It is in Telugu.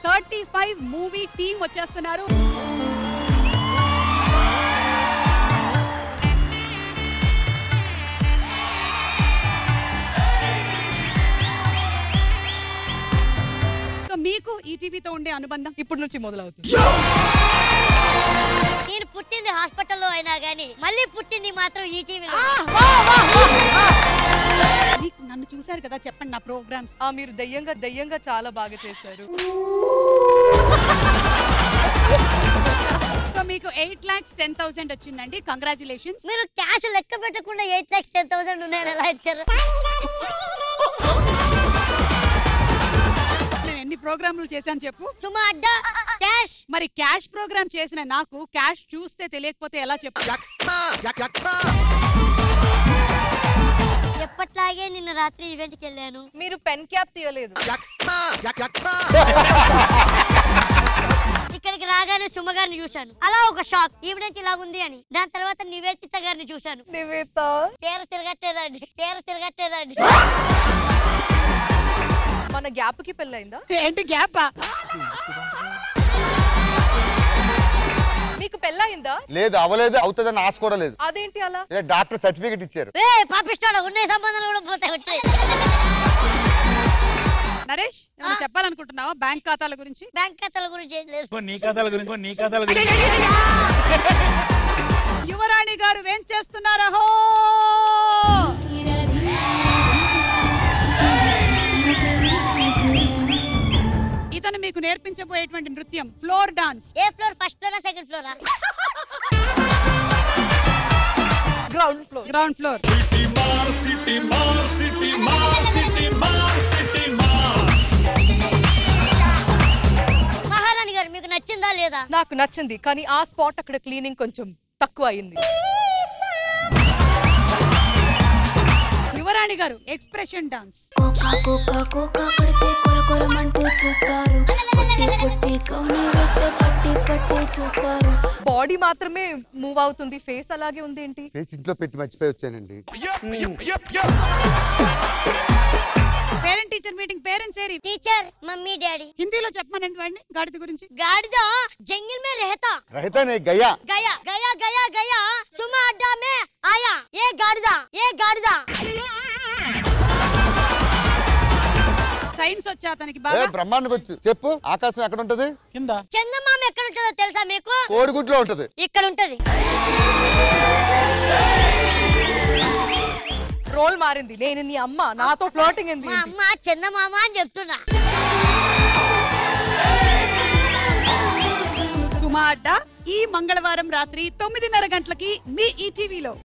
థర్టీ ఫైవ్ మూవీ టీమ్ వచ్చేస్తున్నారు సో మీకు ఈటీవీతో ఉండే అనుబంధం ఇప్పుడు నుంచి మొదలవుతుంది నేను పుట్టింది హాస్పిటల్లో అయినా గానీ మళ్ళీ పుట్టింది మాత్రం ఈ టీవీలో మీకు నన్ను చూశారు కదా చెప్పండి నా ప్రోగ్రామ్స్ ఆ మీరు దయ్యంగా దయ్యంగా చాలా బాగా చేశారు సో మీకు ఎయిట్ లాక్స్ టెన్ థౌసండ్ వచ్చిందండి కంగ్రాచులేషన్స్ మీరు క్యాష్ లెక్క పెట్టకుండా ఎయిట్ లాక్స్ టెన్ థౌసండ్ ఉన్నాయని ఎలా ఇచ్చారు నేను ఎన్ని ప్రోగ్రాములు చేశాను చెప్పు సుమా అడ్డా క్యాష్ మరి క్యాష్ ప్రోగ్రామ్ చేసిన నాకు క్యాష్ చూస్తే తెలియకపోతే ఎలా చెప్పు ఎప్పట్లాగే నిన్న రాత్రి ఈవెంట్కి వెళ్ళాను మీరు పెన్ క్యాప్ తీయలేదు ఇక్కడికి రాగానే సుమ గారిని చూశాను అలా ఒక షాక్ ఈవిడెంట్ ఇలా ఉంది అని దాని తర్వాత నివేదిత గారిని చూశాను నివేత పేరు తిరగట్లేదండి పేరు తిరగట్లేదండి మన గ్యాప్ కి పెళ్ళైందా ఏంటి గ్యాపా మీకు పెళ్ళయిందా లేదు అవలేదు అవుతుందని ఆశ కూడా లేదు అదేంటి అలా ఇలా డాక్టర్ సర్టిఫికేట్ ఇచ్చారు ఏ పాపిస్తాడు ఉన్నాయి సంబంధాలు కూడా పోతాయి వచ్చాయి నరేష్ ఏమైనా చెప్పాలనుకుంటున్నావా బ్యాంక్ ఖాతాల గురించి బ్యాంక్ ఖాతాల గురించి ఏం లేదు నీ కథల గురించి నీ కథల గురించి యువరాణి గారు ఏం చేస్తున్నారహో ఇతను మీకు నేర్పించబోయేటువంటి నృత్యం ఫ్లోర్ డాన్స్ ఏ ఫ్లోర్ ఫస్ట్ ఫ్లోరా సెకండ్ ఫ్లోరా గ్రౌండ్ ఫ్లోర్ గ్రౌండ్ ఫ్లోర్ మహారాణి గారు మీకు నచ్చిందా లేదా నాకు నచ్చింది కానీ ఆ స్పాట్ అక్కడ క్లీనింగ్ కొంచెం తక్కువ అయింది యువరాణి గారు ఎక్స్ప్రెషన్ డాన్స్ కోకా కోకా కోకా కొడితే కొర కొరమంటూ చూస్తారు పుట్టి పుట్టి కౌని వేస్తే పట్టి పట్టి చూస్తారు బాడీ మాత్రమే మూవ్ అవుతుంది ఫేస్ అలాగే ఉంది ఏంటి ఫేస్ ఇంట్లో పెట్టి మర్చిపోయి వచ్చానండి పేరెంట్ టీచర్ మీటింగ్ పేరెంట్స్ ఏరి టీచర్ మమ్మీ డాడీ హిందీలో చెప్పమనండి వాడిని గాడిద గురించి गाड़िदा जंगल में रहता రహితనే గయా गया गया गया गया सुमा अड्डा में आया ये गाड़िदा ये गाड़िदा సైన్స్ వచ్చా అతనికి ఏ బాగా బ్రహ్మాండంగా వచ్చు చెప్పు ఆకాశం ఎక్కడ ఉంటది కింద చందమామ ఎక్కడ ఉంటుందో తెలుసా మీకు కోడిగుడ్లో ఉంటది ఇక్కడ ఉంటది రోల్ మారింది నేను నీ అమ్మ నాతో ఫ్లోటింగ్ ఏంది మా అమ్మ చందమామ అని చెప్తున్నా సుమా అడ్డా ఈ మంగళవారం రాత్రి తొమ్మిదిన్నర గంటలకి మీ ఈటీవీలో